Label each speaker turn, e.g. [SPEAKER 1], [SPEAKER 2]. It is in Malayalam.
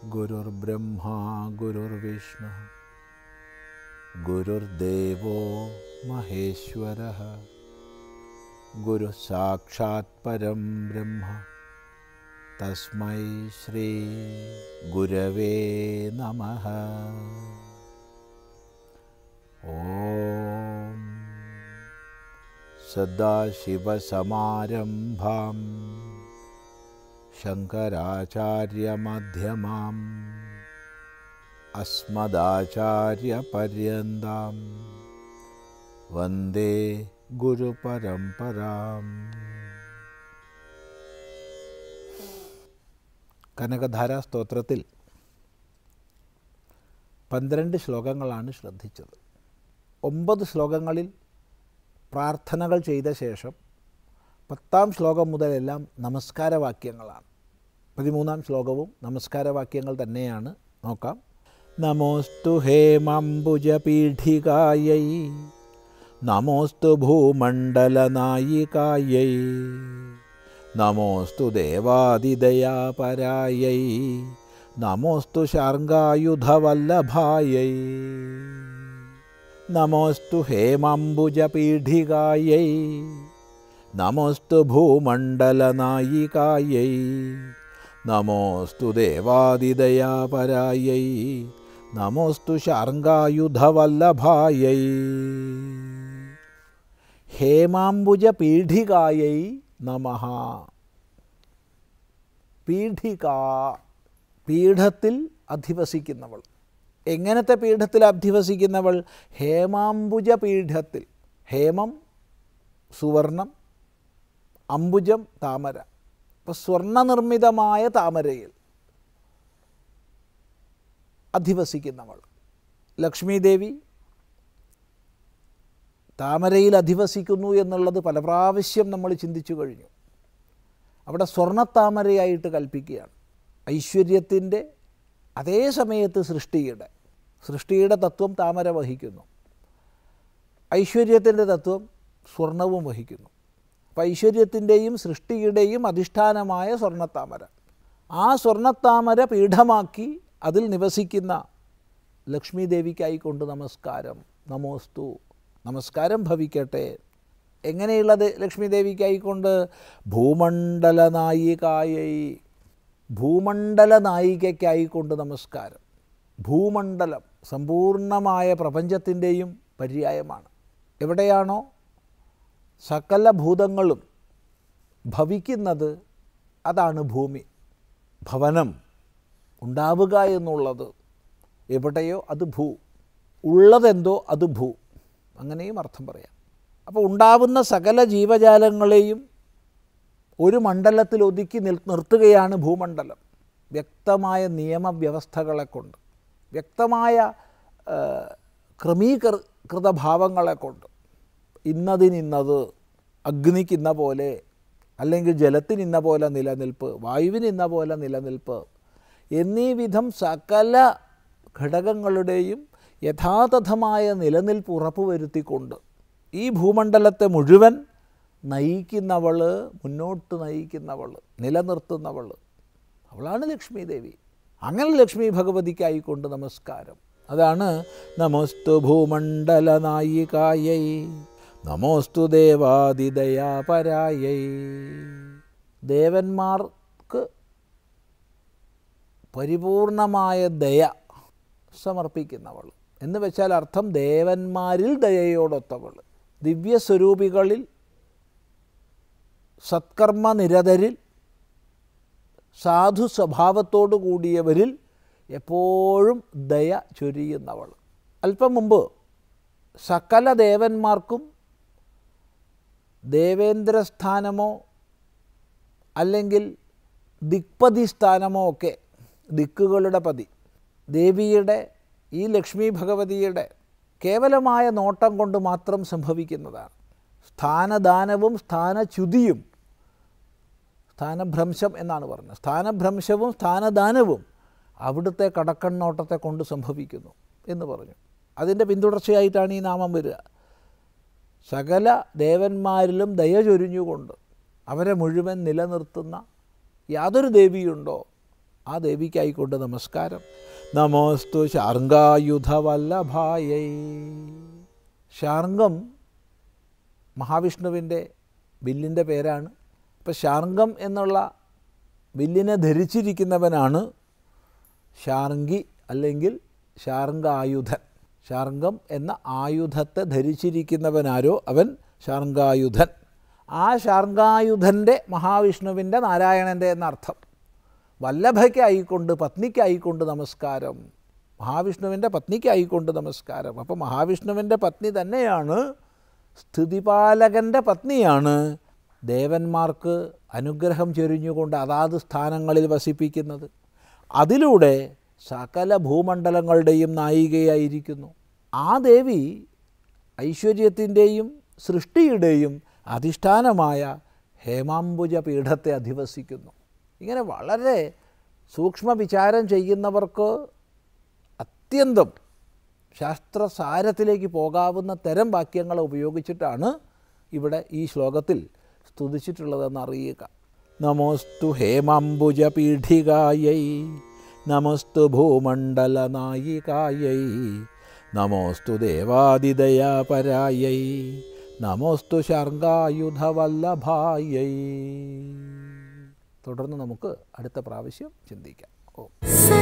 [SPEAKER 1] गुरुर्ब्रह्मा गुरुर्विष्णुः गुरुर्देवो महेश्वरः गुरुः साक्षात् परं ब्रह्म तस्मै श्रीगुरवे नमः ॐ सदाशिवसमारम्भां शङ्कराचार्यमध्यमाम् अस्मदाचार्यपर्यन्तां वन्दे ഗുരുപരമ്പരാം കനകധാര സ്തോത്രത്തിൽ പന്ത്രണ്ട് ശ്ലോകങ്ങളാണ് ശ്രദ്ധിച്ചത് ഒമ്പത് ശ്ലോകങ്ങളിൽ പ്രാർത്ഥനകൾ ചെയ്ത ശേഷം പത്താം ശ്ലോകം മുതലെല്ലാം നമസ്കാരവാക്യങ്ങളാണ് പതിമൂന്നാം ശ്ലോകവും നമസ്കാരവാക്യങ്ങൾ തന്നെയാണ് നോക്കാം നമോസ്തു ഹേമംബുജപീഠികായൈ നമോസ്തു ഭൂമണ്ഡലനായികാयै നമോസ്തു ദേവാദിദയാപരാयै നമോസ്തു ശാർങ്കായുധവല്ലഭാयै നമോസ്തു ഹേമംബുജപീഠികാयै നമോസ്തു ഭൂമണ്ഡലനായികാयै നമോസ്തു ദേവാദിദയാപരാयै നമോസ്തു ശാർങ്കായുധവല്ലഭാयै ഹേമാംബുജ പീഠികായൈ നമ പീഠിക പീഠത്തിൽ അധിവസിക്കുന്നവൾ എങ്ങനത്തെ പീഠത്തിൽ അധിവസിക്കുന്നവൾ ഹേമാംബുജ പീഠത്തിൽ ഹേമം സുവർണം അംബുജം താമര അപ്പോൾ സ്വർണ്ണനിർമ്മിതമായ താമരയിൽ അധിവസിക്കുന്നവൾ ലക്ഷ്മീദേവി താമരയിൽ അധിവസിക്കുന്നു എന്നുള്ളത് പല പ്രാവശ്യം നമ്മൾ ചിന്തിച്ചു കഴിഞ്ഞു അവിടെ സ്വർണ്ണത്താമരയായിട്ട് കൽപ്പിക്കുകയാണ് ഐശ്വര്യത്തിൻ്റെ അതേ സമയത്ത് സൃഷ്ടിയുടെ സൃഷ്ടിയുടെ തത്വം താമര വഹിക്കുന്നു ഐശ്വര്യത്തിൻ്റെ തത്വം സ്വർണവും വഹിക്കുന്നു അപ്പോൾ ഐശ്വര്യത്തിൻ്റെയും സൃഷ്ടിയുടെയും അധിഷ്ഠാനമായ സ്വർണ്ണത്താമര ആ സ്വർണ്ണത്താമര പീഠമാക്കി അതിൽ നിവസിക്കുന്ന ലക്ഷ്മി ദേവിക്കായിക്കൊണ്ട് നമസ്കാരം നമോസ്തു നമസ്കാരം ഭവിക്കട്ടെ എങ്ങനെയുള്ളത് ലക്ഷ്മി ദേവിക്കായിക്കൊണ്ട് ഭൂമണ്ഡല നായികായൈ ഭൂമണ്ഡല നായികയ്ക്കായിക്കൊണ്ട് നമസ്കാരം ഭൂമണ്ഡലം സമ്പൂർണമായ പ്രപഞ്ചത്തിൻ്റെയും പര്യായമാണ് എവിടെയാണോ സകല ഭൂതങ്ങളും ഭവിക്കുന്നത് അതാണ് ഭൂമി ഭവനം ഉണ്ടാവുക എന്നുള്ളത് എവിടെയോ അത് ഭൂ ഉള്ളതെന്തോ അത് ഭൂ അങ്ങനെയും അർത്ഥം പറയാം അപ്പോൾ ഉണ്ടാവുന്ന സകല ജീവജാലങ്ങളെയും ഒരു മണ്ഡലത്തിൽ ഒതുക്കി നിൽ നിർത്തുകയാണ് ഭൂമണ്ഡലം വ്യക്തമായ നിയമവ്യവസ്ഥകളെ കൊണ്ട് വ്യക്തമായ ക്രമീകൃത ഭാവങ്ങളെ കൊണ്ട് ഇന്നതിനിന്നത് അഗ്നിക്കിന്ന പോലെ അല്ലെങ്കിൽ ജലത്തിന് ഇന്ന പോലെ നിലനിൽപ്പ് വായുവിന് ഇന്ന പോലെ നിലനിൽപ്പ് എന്നീ വിധം സകല ഘടകങ്ങളുടെയും യഥാതഥമായ നിലനിൽപ്പ് ഉറപ്പുവരുത്തിക്കൊണ്ട് ഈ ഭൂമണ്ഡലത്തെ മുഴുവൻ നയിക്കുന്നവൾ മുന്നോട്ട് നയിക്കുന്നവൾ നിലനിർത്തുന്നവൾ അവളാണ് ലക്ഷ്മി ദേവി അങ്ങനെ ലക്ഷ്മി ഭഗവതിക്കായിക്കൊണ്ട് നമസ്കാരം അതാണ് നമോസ്തു ഭൂമണ്ഡല നായികായൈ നമോസ്തു ദേവാദിദയാപരായൈ ദേവന്മാർക്ക് പരിപൂർണമായ ദയ സമർപ്പിക്കുന്നവൾ എന്ന് വെച്ചാൽ അർത്ഥം ദേവന്മാരിൽ ദയയോടൊത്തവൾ ദിവ്യസ്വരൂപികളിൽ സത്കർമ്മ നിരതരിൽ സാധു സ്വഭാവത്തോടു കൂടിയവരിൽ എപ്പോഴും ദയ ചൊരിയുന്നവൾ അല്പം മുമ്പ് സകല ദേവന്മാർക്കും ദേവേന്ദ്രസ്ഥാനമോ അല്ലെങ്കിൽ ദിക്പതി സ്ഥാനമോ ഒക്കെ ദിക്കുകളുടെ പതി ദേവിയുടെ ഈ ലക്ഷ്മി ഭഗവതിയുടെ കേവലമായ നോട്ടം കൊണ്ട് മാത്രം സംഭവിക്കുന്നതാണ് സ്ഥാനദാനവും സ്ഥാനച്യുതിയും സ്ഥാനഭ്രംശം എന്നാണ് പറഞ്ഞത് സ്ഥാനഭ്രംശവും സ്ഥാനദാനവും അവിടുത്തെ കടക്കണ്ണോട്ടത്തെ കൊണ്ട് സംഭവിക്കുന്നു എന്ന് പറഞ്ഞു അതിൻ്റെ പിന്തുടർച്ചയായിട്ടാണ് ഈ നാമം വരിക സകല ദേവന്മാരിലും ദയ ചൊരിഞ്ഞുകൊണ്ട് അവരെ മുഴുവൻ നിലനിർത്തുന്ന യാതൊരു ദേവിയുണ്ടോ ആ ദേവിക്കായിക്കൊണ്ട് നമസ്കാരം നമോസ്തു ശാർങ്കായുധവല്ലഭായൈ ശാർങ്കം മഹാവിഷ്ണുവിൻ്റെ വില്ലിൻ്റെ പേരാണ് അപ്പോൾ ശാർങ്കം എന്നുള്ള വില്ലിനെ ധരിച്ചിരിക്കുന്നവനാണ് ശാർങ്കി അല്ലെങ്കിൽ ശാർങ്കായുധൻ ശാർങ്കം എന്ന ആയുധത്തെ ധരിച്ചിരിക്കുന്നവനാരോ അവൻ ശാർങ്കായുധൻ ആ ശാർങ്കായുധൻ്റെ മഹാവിഷ്ണുവിൻ്റെ നാരായണൻ്റെ എന്നർത്ഥം വല്ലഭയ്ക്കായിക്കൊണ്ട് പത്നിക്കായിക്കൊണ്ട് നമസ്കാരം മഹാവിഷ്ണുവിൻ്റെ പത്നിക്കായിക്കൊണ്ട് നമസ്കാരം അപ്പോൾ മഹാവിഷ്ണുവിൻ്റെ പത്നി തന്നെയാണ് സ്ഥിതിപാലകൻ്റെ പത്നിയാണ് ദേവന്മാർക്ക് അനുഗ്രഹം ചൊരിഞ്ഞുകൊണ്ട് അതാത് സ്ഥാനങ്ങളിൽ വസിപ്പിക്കുന്നത് അതിലൂടെ സകല ഭൂമണ്ഡലങ്ങളുടെയും നായികയായിരിക്കുന്നു ആ ദേവി ഐശ്വര്യത്തിൻ്റെയും സൃഷ്ടിയുടെയും അധിഷ്ഠാനമായ ഹേമാംബുജ പീഠത്തെ അധിവസിക്കുന്നു ഇങ്ങനെ വളരെ സൂക്ഷ്മ വിചാരം ചെയ്യുന്നവർക്ക് അത്യന്തം ശാസ്ത്രസാരത്തിലേക്ക് പോകാവുന്ന തരം വാക്യങ്ങൾ ഉപയോഗിച്ചിട്ടാണ് ഇവിടെ ഈ ശ്ലോകത്തിൽ സ്തുതിച്ചിട്ടുള്ളതെന്ന് അറിയുക നമോസ്തു ഹേമാംബുജ പീഠികായൈ നമസ്തു ഭൂമണ്ഡലനായികായൈ നമോസ്തു ദേവാദിദയാപരായൈ നമോസ്തു ശർങ്കായുധവല്ലഭായൈ തുടർന്ന് നമുക്ക് അടുത്ത പ്രാവശ്യം ചിന്തിക്കാം ഓ
[SPEAKER 2] സ